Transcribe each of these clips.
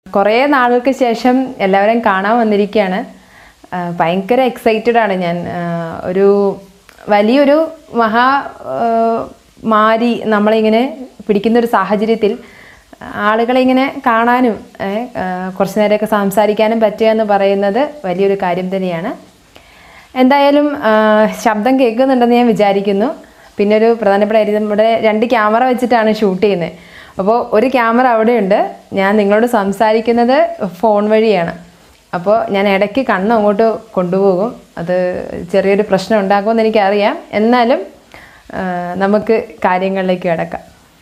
കുറേ നാളുകൾക്ക് ശേഷം എല്ലാവരെയും കാണാൻ വന്നിരിക്കുകയാണ് ആ, ഭയങ്കര എക്സൈറ്റഡ് ആണ് ഞാൻ ആ, ഒരു വലിയൊരു മഹാ ആ, മാരി നമ്മളിങ്ങനെ പിടിക്കുന്ന ഒരു സാഹചര്യത്തിൽ ആളുകളെ ഇങ്ങനെ കാണാനും ഏ, ആ, കുറച്ച് നേരമൊക്കെ സംസാരിക്കാനും പറ്റുക എന്ന് പറയുന്നത് വലിയൊരു കാര്യം തന്നെയാണ് എന്തായാലും ആ, ശബ്ദം കേൾക്കുന്നുണ്ടെന്ന് ഞാൻ വിചാരിക്കുന്നു പിന്നെ ഒരു പ്രധാനപ്പെട്ട കാര്യം നമ്മുടെ രണ്ട് ക്യാമറ വെച്ചിട്ടാണ് ഷൂട്ട് ചെയ്യുന്നത് അപ്പോൾ ഒരു ക്യാമറ അവിടെയുണ്ട് ഞാൻ നിങ്ങളോട് സംസാരിക്കുന്നത് ഫോൺ വഴിയാണ് അപ്പോൾ ഞാൻ ഇടയ്ക്ക് കണ്ണ് അങ്ങോട്ട് കൊണ്ടുപോകും അത് ചെറിയൊരു പ്രശ്നം ഉണ്ടാക്കുമെന്ന് എനിക്കറിയാം എന്നാലും ആ, നമുക്ക് കാര്യങ്ങളിലേക്ക് കിടക്കാം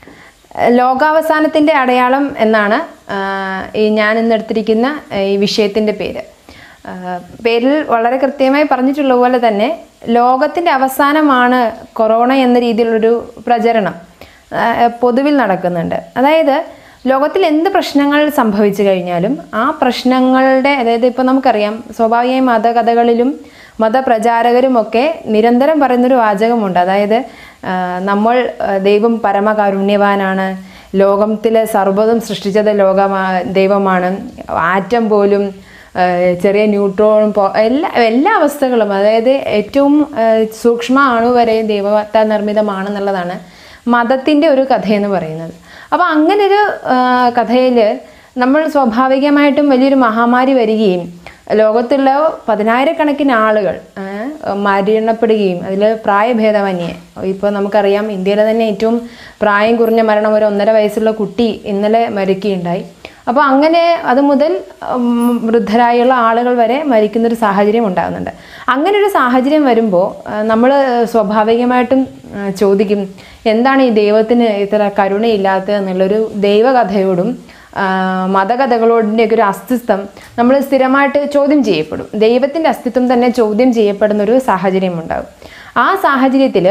ലോകാവസാനത്തിൻ്റെ അടയാളം എന്നാണ് ആ, ഈ ഞാൻ ഇന്ന് എടുത്തിരിക്കുന്ന ഈ വിഷയത്തിൻ്റെ പേര് ആ, പേരിൽ വളരെ കൃത്യമായി പറഞ്ഞിട്ടുള്ള പോലെ തന്നെ ലോകത്തിൻ്റെ അവസാനമാണ് കൊറോണ എന്ന രീതിയിലുള്ളൊരു പ്രചരണം ആ, പൊതുവിൽ നടക്കുന്നുണ്ട് അതായത് ലോകത്തിൽ എന്ത് പ്രശ്നങ്ങൾ സംഭവിച്ചു കഴിഞ്ഞാലും ആ പ്രശ്നങ്ങളുടെ അതായത് ഇപ്പോൾ നമുക്കറിയാം സ്വാഭാവികമായും മതകഥകളിലും മതപ്രചാരകരുമൊക്കെ നിരന്തരം പറയുന്നൊരു വാചകമുണ്ട് അതായത് ആ, നമ്മൾ ആ, ദൈവം പരമകാരുണ്യവാനാണ് ലോകത്തിലെ സർവ്വതും സൃഷ്ടിച്ചത് ലോകമാ ദൈവമാണ് ആറ്റം പോലും ആ, ചെറിയ ന്യൂട്രോണും പോ എല്ലാ എല്ലാ അവസ്ഥകളും അതായത് ഏറ്റവും ആ, സൂക്ഷ്മ അണു വരെ ദൈവത്താൽ നിർമ്മിതമാണെന്നുള്ളതാണ് മതത്തിൻ്റെ ഒരു കഥയെന്ന് പറയുന്നത് അപ്പോൾ അങ്ങനൊരു കഥയിൽ നമ്മൾ സ്വാഭാവികമായിട്ടും വലിയൊരു മഹാമാരി വരികയും ലോകത്തുള്ള പതിനായിരക്കണക്കിന് ആളുകൾ ആ, മരണപ്പെടുകയും അതിൽ പ്രായഭേദമന്യേ ഇപ്പോൾ നമുക്കറിയാം ഇന്ത്യയിലെ തന്നെ ഏറ്റവും പ്രായം കുറഞ്ഞ മരണം ഒരു ഒന്നര വയസ്സുള്ള കുട്ടി ഇന്നലെ മരിക്കുകയുണ്ടായി അപ്പോൾ അങ്ങനെ അത് മുതൽ ഉം, വൃദ്ധരായുള്ള ആളുകൾ വരെ മരിക്കുന്നൊരു സാഹചര്യം ഉണ്ടാകുന്നുണ്ട് അങ്ങനെ ഒരു സാഹചര്യം വരുമ്പോൾ നമ്മൾ സ്വാഭാവികമായിട്ടും ആ, ചോദിക്കും എന്താണ് ഈ ദൈവത്തിന് ഇത്ര കരുണയില്ലാത്തത് എന്നുള്ളൊരു ദൈവകഥയോടും ആ, മതകഥകളോടിൻ്റെയൊക്കെ ഒരു അസ്തിത്വം നമ്മൾ സ്ഥിരമായിട്ട് ചോദ്യം ചെയ്യപ്പെടും ദൈവത്തിൻ്റെ അസ്തിത്വം തന്നെ ചോദ്യം ചെയ്യപ്പെടുന്ന ഒരു സാഹചര്യം ഉണ്ടാകും ആ സാഹചര്യത്തിൽ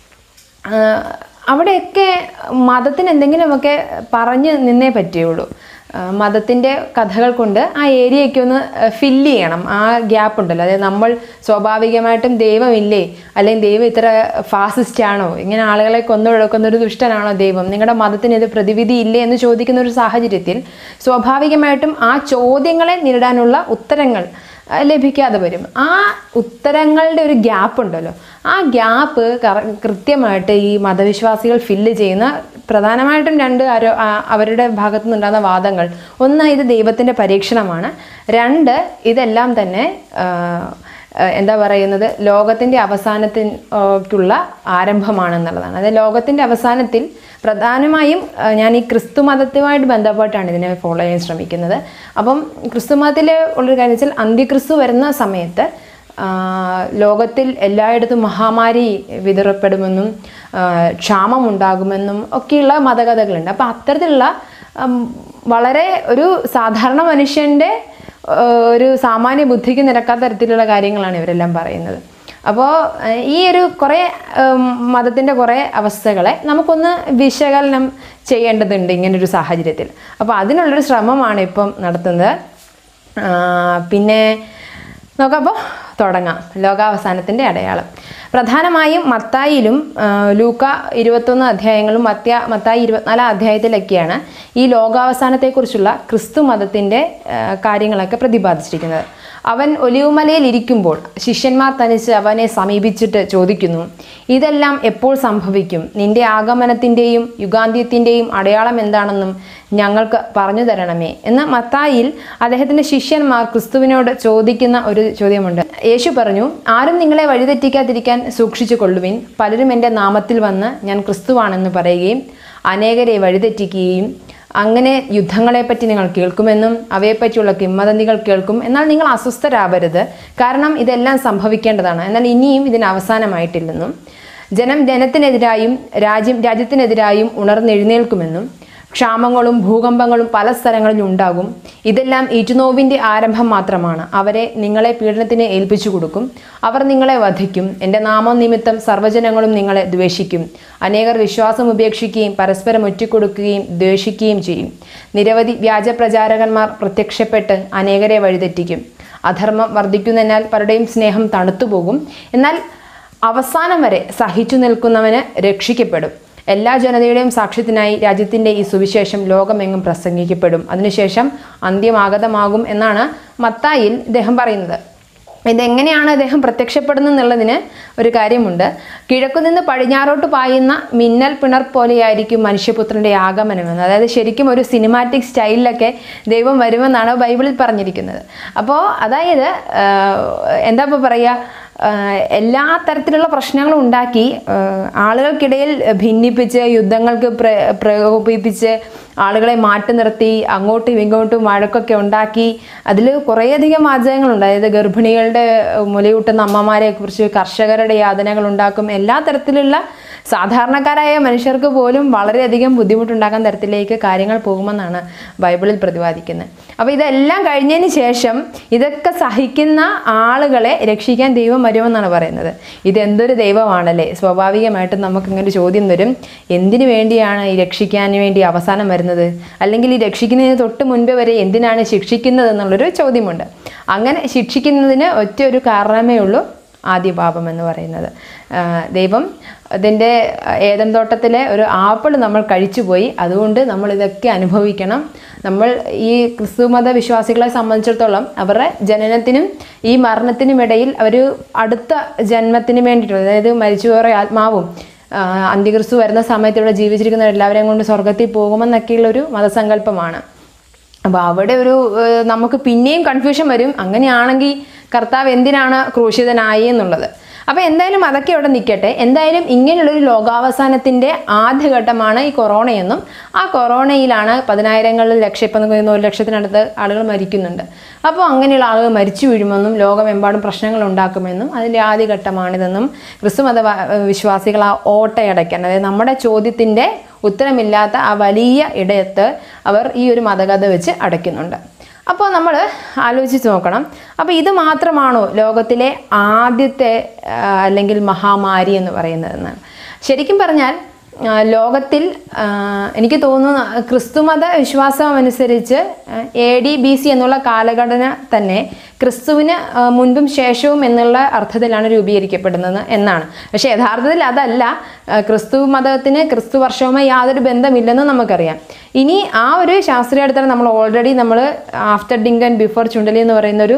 അവിടെയൊക്കെ മതത്തിന് എന്തെങ്കിലുമൊക്കെ പറഞ്ഞ് നിന്നേ പറ്റുകയുള്ളൂ മതത്തിൻ്റെ കഥകൾ കൊണ്ട് ആ ഏരിയയൊക്കെ ഒന്ന് ഫില്ല് ചെയ്യണം ആ ഗ്യാപ്പ് ഉണ്ടല്ലോ അതായത് നമ്മൾ സ്വാഭാവികമായിട്ടും ദൈവമില്ലേ അല്ലെങ്കിൽ ദൈവം ഇത്ര ഫാസിസ്റ്റ് ആണോ ഇങ്ങനെ ആളുകളെ കൊന്നൊഴുക്കുന്ന ഒരു ദുഷ്ടനാണോ ദൈവം നിങ്ങളുടെ മതത്തിന് ഇത് പ്രതിവിധി ഇല്ലേ എന്ന് ചോദിക്കുന്ന ഒരു സാഹചര്യത്തിൽ സ്വാഭാവികമായിട്ടും ആ ചോദ്യങ്ങളെ നേരിടാനുള്ള ഉത്തരങ്ങൾ ആ, ലഭിക്കാതെ വരും ആ ഉത്തരങ്ങളുടെ ഒരു ഗ്യാപ്പ് ഉണ്ടല്ലോ ആ ഗ്യാപ്പ് കൃത്യമായിട്ട് ഈ മതവിശ്വാസികൾ ഫില്ല് ചെയ്യുന്ന പ്രധാനമായിട്ടും രണ്ട് ആരോ ആ- അവരുടെ ഭാഗത്തു നിന്നുണ്ടാകുന്ന വാദങ്ങൾ ഒന്ന് ഇത് ദൈവത്തിൻ്റെ പരീക്ഷണമാണ് രണ്ട് ഇതെല്ലാം തന്നെ ആ, ആ, എന്താ പറയുന്നത് ലോകത്തിൻ്റെ അവസാനത്തിനുള്ള ആരംഭമാണെന്നുള്ളതാണ് അതായത് ലോകത്തിൻ്റെ അവസാനത്തിൽ പ്രധാനമായും ആ, ഞാൻ ഈ ക്രിസ്തു മതത്തുമായിട്ട് ബന്ധപ്പെട്ടാണ് ഇതിനെ ഫോളോ ചെയ്യാൻ ശ്രമിക്കുന്നത് അപ്പം ക്രിസ്തു മതത്തിൽ ഉള്ളൊരു കാര്യം വെച്ചാൽ അന്ത്യക്രിസ്തു വരുന്ന സമയത്ത് ആ, ലോകത്തിൽ എല്ലായിടത്തും മഹാമാരി വിതറപ്പെടുമെന്നും ആ, ക്ഷാമമുണ്ടാകുമെന്നും ഒക്കെയുള്ള മതകഥകളുണ്ട് അപ്പോൾ അത്തരത്തിലുള്ള ഉം, വളരെ ഒരു സാധാരണ മനുഷ്യൻ്റെ ആ, ഒരു സാമാന്യ ബുദ്ധിക്ക് നിരക്കാത്ത തരത്തിലുള്ള കാര്യങ്ങളാണ് ഇവരെല്ലാം പറയുന്നത് അപ്പോൾ ഈ ഒരു കുറേ മതത്തിൻ്റെ കുറേ അവസ്ഥകളെ നമുക്കൊന്ന് വിശകലനം ചെയ്യേണ്ടതുണ്ട് ഇങ്ങനൊരു സാഹചര്യത്തിൽ അപ്പോൾ അതിനുള്ളൊരു ശ്രമമാണ് ഇപ്പം നടത്തുന്നത് ആ, പിന്നെ നോക്കപ്പോൾ തുടങ്ങാം ലോകാവസാനത്തിൻ്റെ അടയാളം പ്രധാനമായും മത്തായിലും ആ, ലൂക്ക ഇരുപത്തൊന്ന് അധ്യായങ്ങളും മത്യ മത്തായി ഇരുപത്തിനാലാം അധ്യായത്തിലൊക്കെയാണ് ഈ ലോകാവസാനത്തെക്കുറിച്ചുള്ള ക്രിസ്തു മതത്തിൻ്റെ ആ, കാര്യങ്ങളൊക്കെ പ്രതിപാദിച്ചിരിക്കുന്നത് അവൻ ഒലിവുമലയിൽ ഇരിക്കുമ്പോൾ ശിഷ്യന്മാർ തനിച്ച് അവനെ സമീപിച്ചിട്ട് ചോദിക്കുന്നു ഇതെല്ലാം എപ്പോൾ സംഭവിക്കും നിന്റെ ആഗമനത്തിൻ്റെയും യുഗാന്ത്യത്തിൻ്റെയും അടയാളം എന്താണെന്നും ഞങ്ങൾക്ക് പറഞ്ഞു തരണമേ എന്ന് മത്തായിൽ അദ്ദേഹത്തിൻ്റെ ശിഷ്യന്മാർ ക്രിസ്തുവിനോട് ചോദിക്കുന്ന ഒരു ചോദ്യമുണ്ട് യേശു പറഞ്ഞു ആരും നിങ്ങളെ വഴിതെറ്റിക്കാതിരിക്കാൻ സൂക്ഷിച്ചു കൊള്ളുവിൻ പലരും എൻ്റെ നാമത്തിൽ വന്ന് ഞാൻ ക്രിസ്തുവാണെന്ന് പറയുകയും അനേകരെ വഴിതെറ്റിക്കുകയും അങ്ങനെ യുദ്ധങ്ങളെപ്പറ്റി നിങ്ങൾ കേൾക്കുമെന്നും അവയെപ്പറ്റിയുള്ള കിംവദന്തികൾ കേൾക്കും എന്നാൽ നിങ്ങൾ അസ്വസ്ഥരാവരുത് കാരണം ഇതെല്ലാം സംഭവിക്കേണ്ടതാണ് എന്നാൽ ഇനിയും ഇതിന് അവസാനമായിട്ടില്ലെന്നും ജനം ജനത്തിനെതിരായും രാജ്യം രാജ്യത്തിനെതിരായും ഉണർന്നെഴുന്നേൽക്കുമെന്നും ക്ഷാമങ്ങളും ഭൂകമ്പങ്ങളും പല സ്ഥലങ്ങളിലും ഉണ്ടാകും ഇതെല്ലാം ഈറ്റുനോവിൻ്റെ ആരംഭം മാത്രമാണ് അവരെ നിങ്ങളെ പീഡനത്തിന് ഏൽപ്പിച്ചു കൊടുക്കും അവർ നിങ്ങളെ വധിക്കും എൻ്റെ നാമം നിമിത്തം സർവ്വജനങ്ങളും നിങ്ങളെ ദ്വേഷിക്കും അനേകർ വിശ്വാസം ഉപേക്ഷിക്കുകയും പരസ്പരം ഒറ്റിക്കൊടുക്കുകയും ദ്വേഷിക്കുകയും ചെയ്യും നിരവധി വ്യാജപ്രചാരകന്മാർ പ്രത്യക്ഷപ്പെട്ട് അനേകരെ വഴിതെറ്റിക്കും അധർമ്മം വർദ്ധിക്കുന്നതിനാൽ പലരുടെയും സ്നേഹം തണുത്തുപോകും എന്നാൽ അവസാനം വരെ സഹിച്ചു നിൽക്കുന്നവന് രക്ഷിക്കപ്പെടും എല്ലാ ജനതയുടെയും സാക്ഷ്യത്തിനായി രാജ്യത്തിൻ്റെ ഈ സുവിശേഷം ലോകമെങ്ങും പ്രസംഗിക്കപ്പെടും അതിനുശേഷം അന്ത്യമാഗതമാകും എന്നാണ് മത്തായിൽ ഇദ്ദേഹം പറയുന്നത് ഇതെങ്ങനെയാണ് അദ്ദേഹം പ്രത്യക്ഷപ്പെടുന്നത് എന്നുള്ളതിന് ഒരു കാര്യമുണ്ട് കിഴക്കുനിന്ന് പടിഞ്ഞാറോട്ട് പായുന്ന മിന്നൽ പിണർ പോലെയായിരിക്കും മനുഷ്യപുത്രൻ്റെ ആഗമനമെന്ന് അതായത് ശരിക്കും ഒരു സിനിമാറ്റിക് സ്റ്റൈലിലൊക്കെ ദൈവം വരുമെന്നാണ് ബൈബിളിൽ പറഞ്ഞിരിക്കുന്നത് അപ്പോൾ അതായത് ആഹ്, എന്താ ഇപ്പോൾ പറയുക ആഹ്, എല്ലാ തരത്തിലുള്ള പ്രശ്നങ്ങളും ഉണ്ടാക്കി ആഹ്, ആളുകൾക്കിടയിൽ ഭിന്നിപ്പിച്ച് യുദ്ധങ്ങൾക്ക് പ്ര പ്രകോപിപ്പിച്ച് ആളുകളെ മാറ്റി നിർത്തി അങ്ങോട്ടും ഇങ്ങോട്ടും വഴക്കൊക്കെ ഉണ്ടാക്കി അതിൽ കുറേയധികം വാചകങ്ങളുണ്ട് അതായത് ഗർഭിണികളുടെ മുലയൂട്ടുന്ന അമ്മമാരെ കുറിച്ച് കർഷകരുടെ യാതനകൾ ഉണ്ടാക്കും എല്ലാ തരത്തിലുള്ള സാധാരണക്കാരായ മനുഷ്യർക്ക് പോലും വളരെയധികം ബുദ്ധിമുട്ടുണ്ടാക്കാൻ തരത്തിലേക്ക് കാര്യങ്ങൾ പോകുമെന്നാണ് ബൈബിളിൽ പ്രതിപാദിക്കുന്നത് അപ്പോൾ ഇതെല്ലാം കഴിഞ്ഞതിന് ശേഷം ഇതൊക്കെ സഹിക്കുന്ന ആളുകളെ രക്ഷിക്കാൻ ദൈവം വരുമെന്നാണ് പറയുന്നത് ഇതെന്തൊരു ദൈവമാണല്ലേ സ്വാഭാവികമായിട്ടും നമുക്ക് ഇങ്ങനെ ഒരു ചോദ്യം വരും എന്തിനു വേണ്ടിയാണ് ഈ രക്ഷിക്കാൻ വേണ്ടി അവസാനം വരുന്നത് അല്ലെങ്കിൽ ഈ രക്ഷിക്കുന്നതിന് തൊട്ട് മുൻപേ വരെ എന്തിനാണ് ശിക്ഷിക്കുന്നത് എന്നുള്ളൊരു ചോദ്യമുണ്ട് അങ്ങനെ ശിക്ഷിക്കുന്നതിന് ഒറ്റ ഒരു കാരണമേ ഉള്ളൂ ആദ്യ പാപം എന്ന് പറയുന്നത് ആ, ദൈവം അതിൻ്റെ ഏതൻ തോട്ടത്തിലെ ഒരു ആപ്പിൾ നമ്മൾ കഴിച്ചുപോയി അതുകൊണ്ട് നമ്മൾ ഇതൊക്കെ അനുഭവിക്കണം നമ്മൾ ഈ ക്രിസ്തുമത വിശ്വാസികളെ സംബന്ധിച്ചിടത്തോളം അവരുടെ ജനനത്തിനും ഈ മരണത്തിനും ഇടയിൽ ഒരു അടുത്ത ജന്മത്തിന് വേണ്ടിയിട്ടുള്ള അതായത് മരിച്ചുപോയ ആത്മാവും ആ, അന്ത്യക്രിസ്തു വരുന്ന സമയത്ത് ഇവിടെ ജീവിച്ചിരിക്കുന്ന എല്ലാവരെയും കൊണ്ട് സ്വർഗത്തിൽ പോകുമെന്നൊക്കെയുള്ള ഒരു മതസങ്കല്പമാണ് അപ്പോൾ അവിടെ ഒരു ഏഹ്, നമുക്ക് പിന്നെയും കൺഫ്യൂഷൻ വരും അങ്ങനെയാണെങ്കിൽ കർത്താവ് എന്തിനാണ് ക്രൂശിതനായി എന്നുള്ളത് അപ്പോൾ എന്തായാലും അതൊക്കെ അവിടെ നിൽക്കട്ടെ എന്തായാലും ഇങ്ങനെയുള്ളൊരു ലോകാവസാനത്തിൻ്റെ ആദ്യഘട്ടമാണ് ഈ കൊറോണയെന്നും ആ കൊറോണയിലാണ് പതിനായിരങ്ങളിൽ ലക്ഷം ഇപ്പം നമുക്ക് ഒരു ലക്ഷത്തിനടുത്ത് ആളുകൾ മരിക്കുന്നുണ്ട് അപ്പോൾ അങ്ങനെയുള്ള ആളുകൾ മരിച്ചു വീഴുമെന്നും ലോകമെമ്പാടും പ്രശ്നങ്ങൾ ഉണ്ടാക്കുമെന്നും അതിൻ്റെ ആദ്യഘട്ടമാണിതെന്നും ക്രിസ്തുമത വ- വിശ്വാസികൾ ആ ഓട്ടയടയ്ക്കാൻ അതായത് നമ്മുടെ ചോദ്യത്തിൻ്റെ ഉത്തരമില്ലാത്ത ആ വലിയ ഇടയത്ത് അവർ ഈ ഒരു മതകഥ വെച്ച് അടയ്ക്കുന്നുണ്ട് അപ്പോൾ നമ്മൾ ആലോചിച്ച് നോക്കണം അപ്പോൾ ഇത് മാത്രമാണോ ലോകത്തിലെ ആദ്യത്തെ ആ, അല്ലെങ്കിൽ മഹാമാരി എന്ന് പറയുന്നതെന്ന് ശരിക്കും പറഞ്ഞാൽ ആ, ലോകത്തിൽ ആ, എനിക്ക് തോന്നുന്നു ക്രിസ്തുമത വിശ്വാസം അനുസരിച്ച് എ ഡി ബി സി എന്നുള്ള കാലഘടന തന്നെ ക്രിസ്തുവിന് ആ, മുൻപും ശേഷവും എന്നുള്ള അർത്ഥത്തിലാണ് രൂപീകരിക്കപ്പെടുന്നത് എന്നാണ് പക്ഷേ യഥാർത്ഥത്തിൽ അതല്ല ആ, ക്രിസ്തു മതത്തിന് ക്രിസ്തു വർഷവുമായി യാതൊരു ബന്ധമില്ലെന്ന് നമുക്കറിയാം ഇനി ആ ഒരു ശാസ്ത്രീയ അടിത്തറ നമ്മൾ ഓൾറെഡി നമ്മൾ ആഫ്റ്റർ ഡിങ്ക് ആൻഡ് ബിഫോർ ചുണ്ടലി എന്ന് പറയുന്ന ഒരു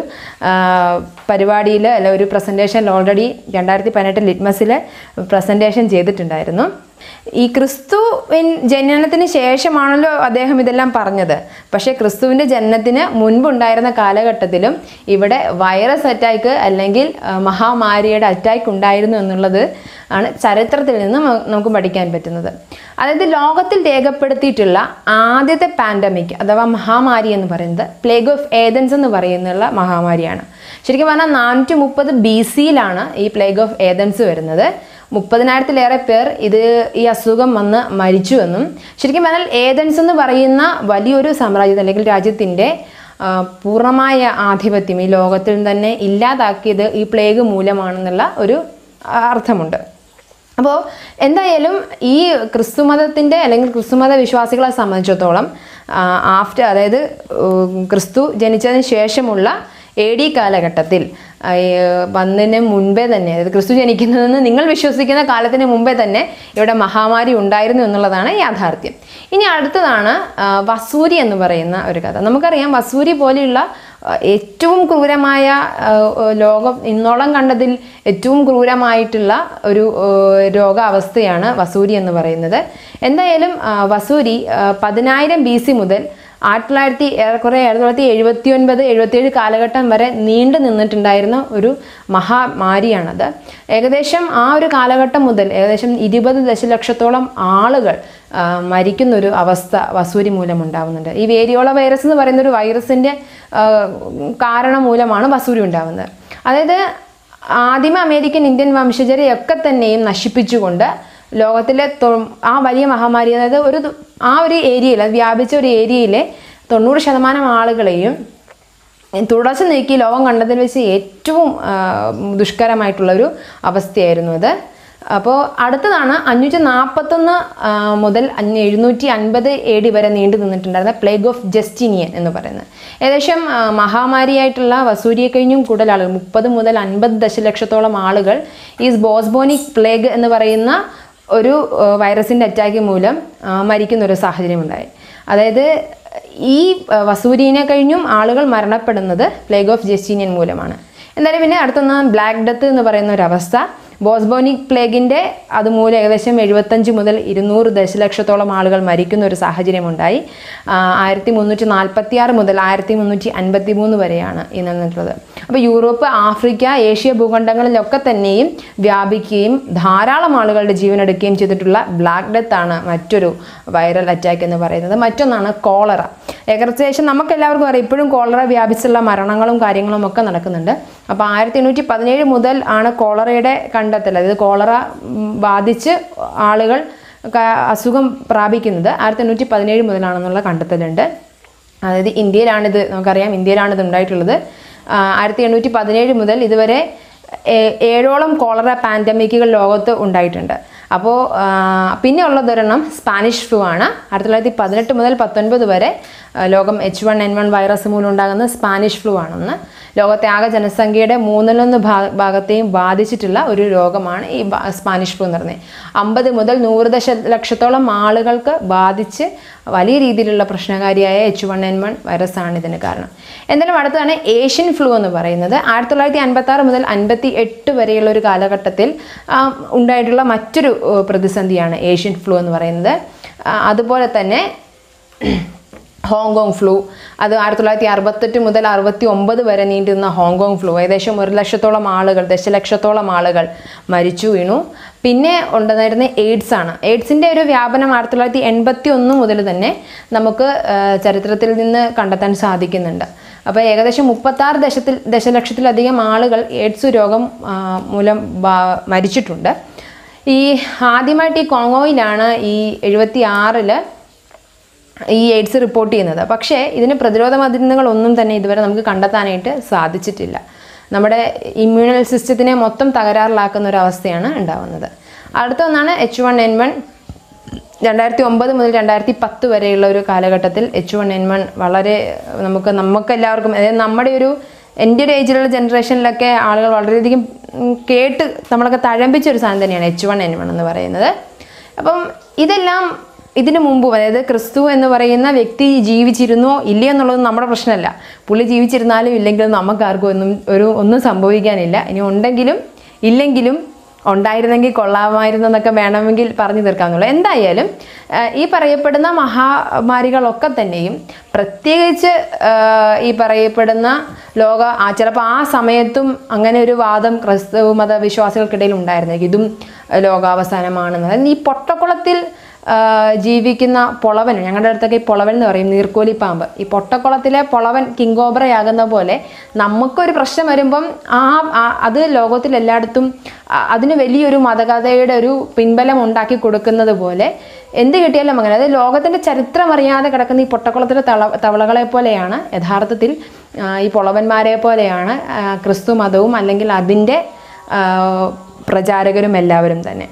പരിപാടിയിൽ അല്ല ഒരു പ്രസൻറ്റേഷനിൽ ഓൾറെഡി രണ്ടായിരത്തി പതിനെട്ട് ലിറ്റ്മസിൽ പ്രസൻറ്റേഷൻ ചെയ്തിട്ടുണ്ടായിരുന്നു ഈ ക്രിസ്തുവിൻ ജനനത്തിന് ശേഷമാണല്ലോ അദ്ദേഹം ഇതെല്ലാം പറഞ്ഞത് പക്ഷേ ക്രിസ്തുവിൻ്റെ ജനനത്തിന് മുൻപുണ്ടായിരുന്ന കാലഘട്ടത്തിലും ഇവിടെ വൈറസ് അറ്റാക്ക് അല്ലെങ്കിൽ ആ, മഹാമാരിയുടെ അറ്റാക്ക് ഉണ്ടായിരുന്നു എന്നുള്ളത് ആണ് ചരിത്രത്തിൽ നിന്ന് മ- നമുക്ക് പഠിക്കാൻ പറ്റുന്നത് അതായത് ലോകത്തിൽ രേഖപ്പെടുത്തിയിട്ടുള്ള ആദ്യത്തെ പാൻഡമിക് അഥവാ മഹാമാരി എന്ന് പറയുന്നത് പ്ലേഗ് ഓഫ് ഏതൻസ് എന്ന് പറയുന്നുള്ള മഹാമാരിയാണ് ശരിക്കും പറഞ്ഞാൽ നാനൂറ്റി മുപ്പത് ബി സിയിലാണ് ഈ പ്ലേഗ് ഓഫ് ഏതൻസ് വരുന്നത് മുപ്പതിനായിരത്തിലേറെ പേർ ഇത് ഈ അസുഖം വന്ന് മരിച്ചുവെന്നും ശരിക്കും പറഞ്ഞാൽ ഏതൻസ് എന്ന് പറയുന്ന വലിയൊരു സാമ്രാജ്യത്തെ അല്ലെങ്കിൽ രാജ്യത്തിൻ്റെ ആ, പൂർണ്ണമായ ആധിപത്യം ഈ ലോകത്തിൽ തന്നെ ഇല്ലാതാക്കിയത് ഈ പ്ലേഗ് മൂലമാണെന്നുള്ള ഒരു ആ, അർത്ഥമുണ്ട് അപ്പോൾ എന്തായാലും ഈ ക്രിസ്തുമതത്തിൻ്റെ അല്ലെങ്കിൽ ക്രിസ്തുമത വിശ്വാസികളെ സംബന്ധിച്ചിടത്തോളം ആഫ്റ്റർ അതായത് ഉം, ക്രിസ്തു ജനിച്ചതിന് ശേഷമുള്ള എ ഡി കാലഘട്ടത്തിൽ ആ, ഈ, വന്നതിന് മുൻപേ തന്നെ അതായത് ക്രിസ്തു ജനിക്കുന്നതെന്ന് നിങ്ങൾ വിശ്വസിക്കുന്ന കാലത്തിന് മുമ്പേ തന്നെ ഇവിടെ മഹാമാരി ഉണ്ടായിരുന്നു എന്നുള്ളതാണ് യാഥാർത്ഥ്യം ഇനി അടുത്തതാണ് ആ, വസൂരി എന്ന് പറയുന്ന ഒരു കഥ നമുക്കറിയാം വസൂരി പോലെയുള്ള ആ, ഏറ്റവും ക്രൂരമായ ആ, ലോകം ഇന്നോളം കണ്ടതിൽ ഏറ്റവും ക്രൂരമായിട്ടുള്ള ഒരു ആ, രോഗാവസ്ഥയാണ് വസൂരി എന്ന് പറയുന്നത് എന്തായാലും ആ, വസൂരി ആ, പതിനായിരം ബി സി മുതൽ ആയിരത്തി തൊള്ളായിരത്തി ഏറെക്കുറെ ആയിരത്തി തൊള്ളായിരത്തി എഴുപത്തി ഒൻപത് എഴുപത്തിയേഴ് കാലഘട്ടം വരെ നീണ്ടു നിന്നിട്ടുണ്ടായിരുന്ന ഒരു മഹാമാരിയാണത് ഏകദേശം ആ ഒരു കാലഘട്ടം മുതൽ ഏകദേശം ഇരുപത് ദശലക്ഷത്തോളം ആളുകൾ ആ, മരിക്കുന്ന ഒരു അവസ്ഥ വസൂരി മൂലം ഉണ്ടാവുന്നുണ്ട് ഈ വേരിയോള വൈറസ് എന്ന് പറയുന്ന ഒരു വൈറസിൻ്റെ കാരണം മൂലമാണ് വസൂരി ഉണ്ടാവുന്നത് അതായത് ആദിമ അമേരിക്കൻ ഇന്ത്യൻ വംശജരെയൊക്കെ തന്നെയും നശിപ്പിച്ചുകൊണ്ട് ലോകത്തിലെ തൊ- ആ വലിയ മഹാമാരി അതായത് ഒരു ദു- ആ ഒരു ഏരിയയിൽ അത് വ്യാപിച്ച ഒരു ഏരിയയിലെ തൊണ്ണൂറ് ശതമാനം ആളുകളെയും തുടച്ചു നീക്കി ലോകം കണ്ടതിൽ വെച്ച് ഏറ്റവും ആ, ദുഷ്കരമായിട്ടുള്ള ഒരു അവസ്ഥയായിരുന്നു അത് അപ്പോൾ അടുത്തതാണ് അഞ്ഞൂറ്റി നാൽപ്പത്തൊന്ന് മുതൽ അഞ്ഞ് എഴുന്നൂറ്റി അൻപത് എ ഡി വരെ നീണ്ടു നിന്നിട്ടുണ്ടായിരുന്ന പ്ലേഗ് ഓഫ് ജസ്റ്റിനിയൻ എന്ന് പറയുന്നത് ഏകദേശം ആ, മഹാമാരിയായിട്ടുള്ള വസൂരിയെ കഴിഞ്ഞും കൂടുതൽ ആളുകൾ മുപ്പത് മുതൽ അൻപത് ദശലക്ഷത്തോളം ആളുകൾ ഈ ബോസ്ബോണിക് പ്ലേഗ് എന്ന് പറയുന്ന ഒരു വൈറസിൻ്റെ അറ്റാക്ക് മൂലം ആ, മരിക്കുന്ന ഒരു സാഹചര്യം ഉണ്ടായി അതായത് ഈ ആ, വസൂരിനെ കഴിഞ്ഞും ആളുകൾ മരണപ്പെടുന്നത് പ്ലേഗ് ഓഫ് ജസ്റ്റീനിയൻ മൂലമാണ് എന്തായാലും പിന്നെ അടുത്തൊന്ന് ബ്ലാക്ക് ഡെത്ത് എന്ന് പറയുന്ന ഒരു അവസ്ഥ ബോസ്ബോണിക് പ്ലേഗിൻ്റെ അതുമൂലം ഏകദേശം എഴുപത്തഞ്ച് മുതൽ ഇരുന്നൂറ് ദശലക്ഷത്തോളം ആളുകൾ മരിക്കുന്ന ഒരു സാഹചര്യമുണ്ടായി ആയിരത്തി മുന്നൂറ്റി നാൽപ്പത്തി ആറ് മുതൽ ആയിരത്തി മുന്നൂറ്റി അൻപത്തി മൂന്ന് വരെയാണ് ഈ നിന്നിട്ടുള്ളത് അപ്പോൾ യൂറോപ്പ് ആഫ്രിക്ക ഏഷ്യ ഭൂഖണ്ഡങ്ങളിലൊക്കെ തന്നെയും വ്യാപിക്കുകയും ധാരാളം ആളുകളുടെ ജീവനെടുക്കുകയും ചെയ്തിട്ടുള്ള ബ്ലാക്ക് ഡെത്ത് ആണ് മറ്റൊരു വൈറൽ അറ്റാക്ക് എന്ന് പറയുന്നത് മറ്റൊന്നാണ് കോളറ ഏകദേശം നമുക്ക് എല്ലാവർക്കും അറിയാം ഇപ്പോഴും കോളറ വ്യാപിച്ചുള്ള മരണങ്ങളും കാര്യങ്ങളും ഒക്കെ നടക്കുന്നുണ്ട് അപ്പോൾ ആയിരത്തി എണ്ണൂറ്റി പതിനേഴ് മുതൽ ആണ് കോളറയുടെ കണ്ടെത്തൽ അതായത് കോളറ ഉം, ബാധിച്ച് ആളുകൾ ക- അസുഖം പ്രാപിക്കുന്നത് ആയിരത്തി എണ്ണൂറ്റി പതിനേഴ് മുതലാണെന്നുള്ള കണ്ടെത്തലുണ്ട് അതായത് ഇന്ത്യയിലാണിത് നമുക്കറിയാം ഇന്ത്യയിലാണിത് ഉണ്ടായിട്ടുള്ളത് ആ, ആയിരത്തി എണ്ണൂറ്റി പതിനേഴ് മുതൽ ഇതുവരെ ഏ- ഏഴോളം കോളറ പാൻഡമിക്കുകൾ ലോകത്ത് ഉണ്ടായിട്ടുണ്ട് അപ്പോൾ പിന്നെ ഉള്ളതൊരെണ്ണം സ്പാനിഷ് ഫ്ലൂ ആണ് ആയിരത്തി തൊള്ളായിരത്തി പതിനെട്ട് മുതൽ പത്തൊൻപത് വരെ ആ, ലോകം H one N one virus മൂലം ഉണ്ടാകുന്ന സ്പാനിഷ് ഫ്ലൂ ആണെന്ന് ലോകത്തെ ആകെ ജനസംഖ്യയുടെ മൂന്നിലൊന്ന് ഭാ- ഭാഗത്തെയും ബാധിച്ചിട്ടുള്ള ഒരു രോഗമാണ് ഈ ബ- സ്പാനിഷ് ഫ്ലൂ എന്ന് പറയുന്നത് അമ്പത് മുതൽ നൂറ് ദശലക്ഷത്തോളം ആളുകൾക്ക് ബാധിച്ച് വലിയ രീതിയിലുള്ള പ്രശ്നകാരിയായ H one N one virus ആണ് ഇതിന് കാരണം എന്തായാലും അടുത്താണ് ഏഷ്യൻ ഫ്ലൂ എന്ന് പറയുന്നത് ആയിരത്തി തൊള്ളായിരത്തി അൻപത്തി ആറ് മുതൽ അൻപത്തി എട്ട് വരെയുള്ള ഒരു കാലഘട്ടത്തിൽ ആ, ഉണ്ടായിട്ടുള്ള മറ്റൊരു ഏഹ്, പ്രതിസന്ധിയാണ് ഏഷ്യൻ ഫ്ലൂ എന്ന് പറയുന്നത് ആ, അതുപോലെ തന്നെ ഹോങ്കോങ് ഫ്ലൂ അത് ആയിരത്തി തൊള്ളായിരത്തി അറുപത്തെട്ട് മുതൽ അറുപത്തി ഒമ്പത് വരെ നീണ്ടുന്ന ഹോങ്കോങ് ഫ്ലൂ ഏകദേശം ഒരു ലക്ഷത്തോളം ആളുകൾ ദശലക്ഷത്തോളം ആളുകൾ മരിച്ചു വീണു പിന്നെ ഉണ്ടായിരുന്ന എയ്ഡ്സ് ആണ് എയ്ഡ്സിൻ്റെ ഒരു വ്യാപനം ആയിരത്തി തൊള്ളായിരത്തി എൺപത്തി ഒന്ന് മുതൽ തന്നെ നമുക്ക് ആ, ചരിത്രത്തിൽ നിന്ന് കണ്ടെത്താൻ സാധിക്കുന്നുണ്ട് അപ്പോൾ ഏകദേശം മുപ്പത്താറ് ദശത്തിൽ ദശലക്ഷത്തിലധികം ആളുകൾ എയ്ഡ്സ് രോഗം ആ, മൂലം ബാ- മരിച്ചിട്ടുണ്ട് ഈ ആദ്യമായിട്ട് ഈ കോങ്ങോയിലാണ് ഈ എഴുപത്തി ആറില് ഈ എയ്ഡ്സ് റിപ്പോർട്ട് ചെയ്യുന്നത് പക്ഷേ ഇതിന് പ്രതിരോധ മരുന്നുകളൊന്നും തന്നെ ഇതുവരെ നമുക്ക് കണ്ടെത്താനായിട്ട് സാധിച്ചിട്ടില്ല നമ്മുടെ ഇമ്മ്യൂണൽ സിസ്റ്റത്തിനെ മൊത്തം തകരാറിലാക്കുന്ന ഒരു അവസ്ഥയാണ് ഉണ്ടാവുന്നത് അടുത്ത ഒന്നാണ് എച്ച് വൺ എൻ വൺ രണ്ടായിരത്തി ഒമ്പത് മുതൽ രണ്ടായിരത്തി പത്ത് വരെയുള്ള ഒരു കാലഘട്ടത്തിൽ എച്ച് വൺ എൻ വൺ വളരെ നമുക്ക് നമുക്ക് എല്ലാവർക്കും അതായത് നമ്മുടെ ഒരു എൻ്റെ ഒരു ഏജിലുള്ള ജനറേഷനിലൊക്കെ ആളുകൾ വളരെയധികം ഉം, കേട്ട് നമ്മളൊക്കെ തഴമ്പിച്ച ഒരു സാധനം തന്നെയാണ് എച്ച് വൺ എൻ വൺ എന്ന് പറയുന്നത് അപ്പം ഇതെല്ലാം ഇതിനു മുമ്പും അതായത് ക്രിസ്തു എന്ന് പറയുന്ന വ്യക്തി ജീവിച്ചിരുന്നോ ഇല്ലയോ എന്നുള്ളത് നമ്മുടെ പ്രശ്നമല്ല പുള്ളി ജീവിച്ചിരുന്നാലും ഇല്ലെങ്കിലും നമുക്ക് ആർക്കും ഒന്നും ഒരു ഒന്നും സംഭവിക്കാനില്ല ഇനി ഉണ്ടെങ്കിലും ഇല്ലെങ്കിലും ഉണ്ടായിരുന്നെങ്കിൽ കൊള്ളാമായിരുന്നു എന്നൊക്കെ വേണമെങ്കിൽ പറഞ്ഞു തീർക്കാവുന്നുള്ളൂ എന്തായാലും ആ, ഈ പറയപ്പെടുന്ന മഹാമാരികളൊക്കെ തന്നെയും പ്രത്യേകിച്ച് ആ, ഈ പറയപ്പെടുന്ന ലോക ആ ചിലപ്പോൾ ആ സമയത്തും അങ്ങനെ ഒരു വാദം ക്രിസ്തവ മത വിശ്വാസികൾക്കിടയിൽ ഉണ്ടായിരുന്നു ഇതും ലോകാവസാനമാണെന്ന് അതായത് ഈ പൊട്ടക്കുളത്തിൽ ആ, ജീവിക്കുന്ന പൊളവൻ ഞങ്ങളുടെ അടുത്തൊക്കെ ഈ പൊളവൻ എന്ന് പറയും നീർക്കോലി പാമ്പ് ഈ പൊട്ടക്കുളത്തിലെ പൊളവൻ കിങ്കോബ്രയാകുന്ന പോലെ നമുക്കൊരു പ്രശ്നം വരുമ്പം ആ ആ- അത് ലോകത്തിൽ എല്ലായിടത്തും ആ, അതിന് വലിയൊരു മതകഥയുടെ ഒരു പിൻബലം ഉണ്ടാക്കി കൊടുക്കുന്നത് പോലെ എന്ത് കിട്ടിയാലും അങ്ങനെ അതായത് ലോകത്തിൻ്റെ ചരിത്രം അറിയാതെ കിടക്കുന്ന ഈ പൊട്ടക്കുളത്തിലെ തള തവളകളെ പോലെയാണ് യഥാർത്ഥത്തിൽ ആ, ഈ പൊളവന്മാരെ പോലെയാണ് ആ, ക്രിസ്തു മതവും അല്ലെങ്കിൽ അതിൻ്റെ ആ, പ്രചാരകരും എല്ലാവരും തന്നെ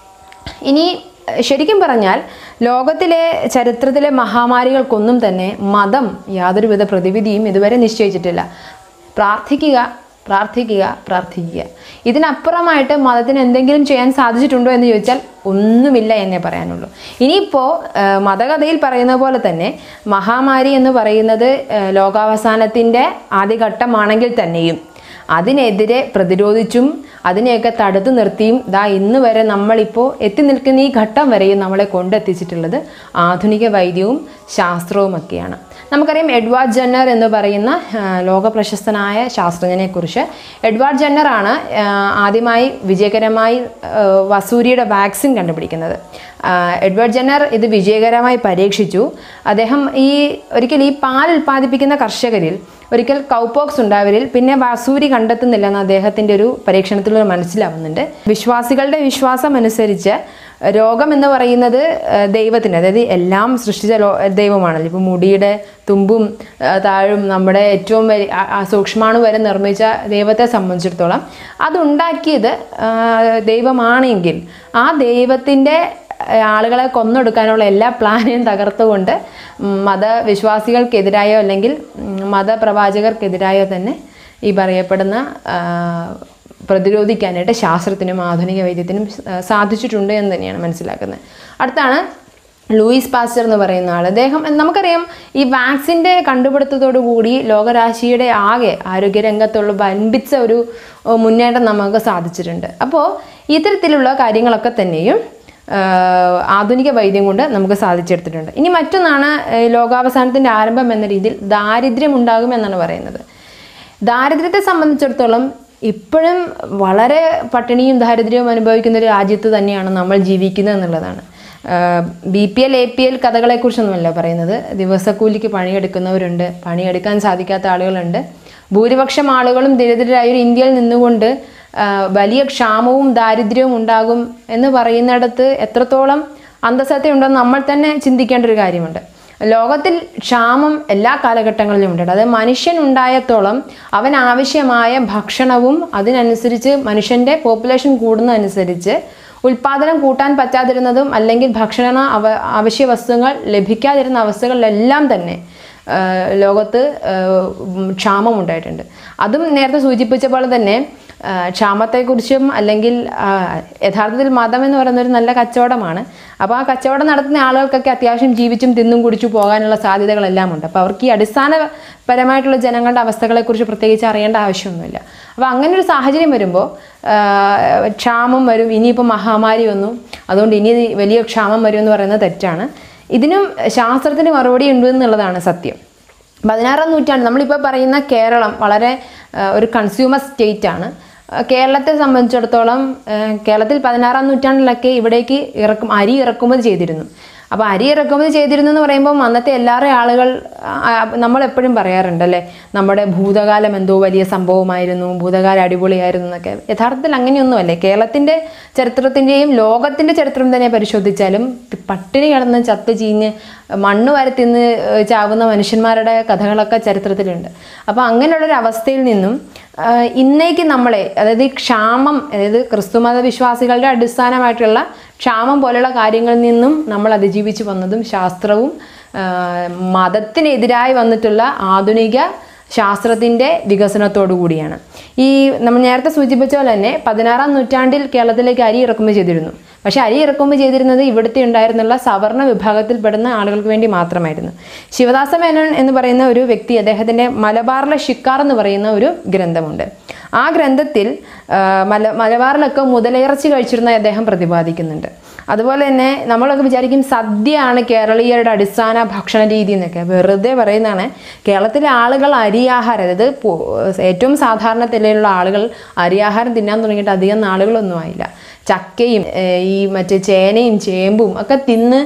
ഇനി എഹ്, ശരിക്കും പറഞ്ഞാൽ ലോകത്തിലെ ചരിത്രത്തിലെ മഹാമാരികൾക്കൊന്നും തന്നെ മതം യാതൊരുവിധ പ്രതിവിധിയും ഇതുവരെ നിശ്ചയിച്ചിട്ടില്ല പ്രാർത്ഥിക്കുക പ്രാർത്ഥിക്കുക പ്രാർത്ഥിക്കുക ഇതിനപ്പുറമായിട്ട് മതത്തിന് എന്തെങ്കിലും ചെയ്യാൻ സാധിച്ചിട്ടുണ്ടോ എന്ന് ചോദിച്ചാൽ ഒന്നുമില്ല എന്നേ പറയാനുള്ളൂ ഇനിയിപ്പോൾ ഏഹ്, മതകഥയിൽ പറയുന്ന പോലെ തന്നെ മഹാമാരി എന്ന് പറയുന്നത് ഏഹ്, ലോകാവസാനത്തിൻ്റെ ആദ്യഘട്ടമാണെങ്കിൽ തന്നെയും അതിനെതിരെ പ്രതിരോധിച്ചും അതിനെയൊക്കെ തടുത്തു നിർത്തിയും ദാ ഇന്ന് വരെ നമ്മളിപ്പോൾ എത്തി നിൽക്കുന്ന ഈ ഘട്ടം വരെയും നമ്മളെ കൊണ്ടെത്തിച്ചിട്ടുള്ളത് ആധുനിക വൈദ്യവും ശാസ്ത്രവുമൊക്കെയാണ് നമുക്കറിയാം എഡ്വാർഡ് ജന്നർ എന്ന് പറയുന്ന ആ, ലോക പ്രശസ്തനായ ശാസ്ത്രജ്ഞനെക്കുറിച്ച് എഡ്വാർഡ് ജന്നറാണ് ആ, ആദ്യമായി വിജയകരമായി ആ, വസൂരിയുടെ വാക്സിൻ കണ്ടുപിടിക്കുന്നത് ആ, എഡ്വേർഡ് ജെന്നർ ഇത് വിജയകരമായി പരീക്ഷിച്ചു അദ്ദേഹം ഈ ഒരിക്കൽ ഈ പാൽ ഉൽപ്പാദിപ്പിക്കുന്ന കർഷകരിൽ ഒരിക്കൽ കൗപോക്സ് ഉണ്ടായവരിൽ പിന്നെ വസൂരി കണ്ടെത്തുന്നില്ലെന്ന് അദ്ദേഹത്തിൻ്റെ ഒരു പരീക്ഷണത്തിലൂടെ മനസ്സിലാവുന്നുണ്ട് വിശ്വാസികളുടെ വിശ്വാസം അനുസരിച്ച് രോഗം എന്ന് പറയുന്നത് ഏഹ്, ദൈവത്തിൻ്റെ അതായത് എല്ലാം സൃഷ്ടിച്ച ലോ ദൈവമാണല്ലോ ഇപ്പോൾ മുടിയുടെ തുമ്പും ഏഹ്, താഴും നമ്മുടെ ഏറ്റവും വലിയ ആ- ആ സൂക്ഷ്മാണു വരെ നിർമ്മിച്ച ദൈവത്തെ സംബന്ധിച്ചിടത്തോളം അതുണ്ടാക്കിയത് ആഹ്, ദൈവമാണെങ്കിൽ ആ ദൈവത്തിൻ്റെ ഏഹ്, ആളുകളെ കൊന്നൊടുക്കാനുള്ള എല്ലാ പ്ലാനെയും തകർത്തുകൊണ്ട് ഉം, മതവിശ്വാസികൾക്കെതിരായോ അല്ലെങ്കിൽ ഉം, മതപ്രവാചകർക്കെതിരായോ തന്നെ ഈ പറയപ്പെടുന്ന ആ, പ്രതിരോധിക്കാനായിട്ട് ശാസ്ത്രത്തിനും ആധുനിക വൈദ്യത്തിനും ആ, സാധിച്ചിട്ടുണ്ട് എന്ന് തന്നെയാണ് മനസ്സിലാക്കുന്നത് അടുത്താണ് ലൂയിസ് പാസ്റ്റർ എന്ന് പറയുന്ന ആൾ അദ്ദേഹം നമുക്കറിയാം ഈ വാക്സിൻ്റെ കണ്ടുപിടുത്തത്തോടു കൂടി ലോകരാശിയുടെ ആകെ ആരോഗ്യരംഗത്തുള്ള വൻപിച്ച ഒരു ഏഹ്, മുന്നേറ്റം നമുക്ക് സാധിച്ചിട്ടുണ്ട് അപ്പോൾ ഇത്തരത്തിലുള്ള കാര്യങ്ങളൊക്കെ തന്നെയും ആഹ്, ആധുനിക വൈദ്യം കൊണ്ട് നമുക്ക് സാധിച്ചെടുത്തിട്ടുണ്ട് ഇനി മറ്റൊന്നാണ് ഏഹ്, ലോകാവസാനത്തിൻ്റെ ആരംഭം എന്ന രീതിയിൽ ദാരിദ്ര്യം ഉണ്ടാകും എന്നാണ് പറയുന്നത് ദാരിദ്ര്യത്തെ സംബന്ധിച്ചിടത്തോളം ഇപ്പോഴും വളരെ പട്ടിണിയും ദാരിദ്ര്യവും അനുഭവിക്കുന്ന ഒരു രാജ്യത്ത് തന്നെയാണ് നമ്മൾ ജീവിക്കുന്നത് എന്നുള്ളതാണ് B P L A P L കഥകളെക്കുറിച്ചൊന്നുമല്ല പറയുന്നത് ദിവസക്കൂലിക്ക് പണിയെടുക്കുന്നവരുണ്ട് പണിയെടുക്കാൻ സാധിക്കാത്ത ആളുകളുണ്ട് ഭൂരിപക്ഷം ആളുകളും ദരിദ്രരായ ഒരു ഇന്ത്യയിൽ നിന്നുകൊണ്ട് ആ, വലിയ ക്ഷാമവും ദാരിദ്ര്യവും ഉണ്ടാകും എന്ന് പറയുന്നിടത്ത് എത്രത്തോളം അന്തസത്തയുണ്ടെന്ന് നമ്മൾ തന്നെ ചിന്തിക്കേണ്ട ഒരു കാര്യമുണ്ട് ലോകത്തിൽ ക്ഷാമം എല്ലാ കാലഘട്ടങ്ങളിലും ഉണ്ട് അതായത് മനുഷ്യൻ ഉണ്ടായത്തോളം അവൻ ആവശ്യമായ ഭക്ഷണവും അതിനനുസരിച്ച് മനുഷ്യൻ്റെ പോപ്പുലേഷൻ കൂടുന്നതനുസരിച്ച് ഉൽപാദനം കൂട്ടാൻ പറ്റാതിരുന്നതും അല്ലെങ്കിൽ ഭക്ഷണ അവ ആവശ്യ വസ്തുക്കൾ ലഭിക്കാതിരുന്ന അവസ്ഥകളിലെല്ലാം തന്നെ ആ, ലോകത്ത് ആ, ഉം, ക്ഷാമം ഉണ്ടായിട്ടുണ്ട് അതും നേരത്തെ സൂചിപ്പിച്ച പോലെ തന്നെ ആ, ക്ഷാമത്തെക്കുറിച്ചും അല്ലെങ്കിൽ ആ, യഥാർത്ഥത്തിൽ മതം എന്ന് പറയുന്ന ഒരു നല്ല കച്ചവടമാണ് അപ്പോൾ ആ കച്ചവടം നടത്തുന്ന ആളുകൾക്കൊക്കെ അത്യാവശ്യം ജീവിച്ചും തിന്നും കുടിച്ചു പോകാനുള്ള സാധ്യതകളെല്ലാം ഉണ്ട് അപ്പോൾ അവർക്ക് ഈ അടിസ്ഥാനപരമായിട്ടുള്ള ജനങ്ങളുടെ അവസ്ഥകളെക്കുറിച്ച് പ്രത്യേകിച്ച് അറിയേണ്ട ആവശ്യമൊന്നുമില്ല അപ്പോൾ അങ്ങനെ ഒരു സാഹചര്യം വരുമ്പോൾ ആ, ക്ഷാമം വരും ഇനിയിപ്പോൾ മഹാമാരി വന്നു അതുകൊണ്ട് ഇനി വലിയ ക്ഷാമം വരും എന്ന് പറയുന്നത് തെറ്റാണ് ഇതിനും ശാസ്ത്രത്തിന് മറുപടി ഉണ്ട് എന്നുള്ളതാണ് സത്യം പതിനാറാം നൂറ്റാണ്ട് നമ്മളിപ്പോൾ പറയുന്ന കേരളം വളരെ ആ, ഒരു കൺസ്യൂമർ സ്റ്റേറ്റ് ആണ് ആ, കേരളത്തെ സംബന്ധിച്ചിടത്തോളം ആ, കേരളത്തിൽ പതിനാറാം നൂറ്റാണ്ടിലൊക്കെ ഇവിടേക്ക് ഇറക്കും അരി ഇറക്കുമതി ചെയ്തിരുന്നു അപ്പോൾ അരി ഇറക്കുമതി ചെയ്തിരുന്നു എന്ന് പറയുമ്പോൾ അന്നത്തെ എല്ലാവരും ആളുകൾ ആ, നമ്മൾ എപ്പോഴും പറയാറുണ്ട് അല്ലേ നമ്മുടെ ഭൂതകാലം എന്തോ വലിയ സംഭവമായിരുന്നു ഭൂതകാലം അടിപൊളിയായിരുന്നു എന്നൊക്കെ യഥാർത്ഥത്തിൽ അങ്ങനെയൊന്നുമല്ലേ കേരളത്തിൻ്റെ ചരിത്രത്തിൻ്റെയും ലോകത്തിൻ്റെ ചരിത്രം തന്നെ പരിശോധിച്ചാലും പട്ടിണി കിടന്ന് ചത്ത് ചീഞ്ഞ് മണ്ണ് വരത്തിന്ന് ചാവുന്ന മനുഷ്യന്മാരുടെ കഥകളൊക്കെ ചരിത്രത്തിലുണ്ട് അപ്പോൾ അങ്ങനെയുള്ളൊരു അവസ്ഥയിൽ നിന്നും ആ, ഇന്നേക്ക് നമ്മളെ അതായത് ഈ ക്ഷാമം അതായത് ക്രിസ്തുമത വിശ്വാസികളുടെ അടിസ്ഥാനമായിട്ടുള്ള ക്ഷാമം പോലെയുള്ള കാര്യങ്ങളിൽ നിന്നും നമ്മൾ അതിജീവിച്ച് വന്നതും ശാസ്ത്രവും ആ, മതത്തിനെതിരായി വന്നിട്ടുള്ള ആധുനിക ശാസ്ത്രത്തിൻ്റെ വികസനത്തോടു കൂടിയാണ് ഈ നമ്മൾ നേരത്തെ സൂചിപ്പിച്ച പോലെ തന്നെ പതിനാറാം നൂറ്റാണ്ടിൽ കേരളത്തിലേക്ക് അരി ഇറക്കുമതി ചെയ്തിരുന്നു പക്ഷേ അരി ഇറക്കുമതി ചെയ്തിരുന്നത് ഇവിടുത്തെ ഉണ്ടായിരുന്നുള്ള സവർണ വിഭാഗത്തിൽപ്പെടുന്ന ആളുകൾക്ക് വേണ്ടി മാത്രമായിരുന്നു ശിവദാസ മേനോൻ എന്ന് പറയുന്ന ഒരു വ്യക്തി അദ്ദേഹത്തിൻ്റെ മലബാറിലെ ഷിക്കാർ എന്ന് പറയുന്ന ഒരു ഗ്രന്ഥമുണ്ട് ആ ഗ്രന്ഥത്തിൽ ആ, മല മലബാറിലൊക്കെ മുതലിറച്ചി കഴിച്ചിരുന്നതായി അദ്ദേഹം പ്രതിപാദിക്കുന്നുണ്ട് അതുപോലെ തന്നെ നമ്മളൊക്കെ വിചാരിക്കും സദ്യയാണ് കേരളീയരുടെ അടിസ്ഥാന ഭക്ഷണ രീതി എന്നൊക്കെ വെറുതെ പറയുന്നതാണ് കേരളത്തിലെ ആളുകൾ അരിയാഹാരം അതായത് പോ- ഏറ്റവും സാധാരണ നിലയിലുള്ള ആളുകൾ അരിയാഹാരം തിന്നാൻ തുടങ്ങിയിട്ട് അധികം നാളുകളൊന്നും ആയില്ല ചക്കയും ഏഹ്, ഈ മറ്റേ ചേനയും ചേമ്പും ഒക്കെ തിന്ന്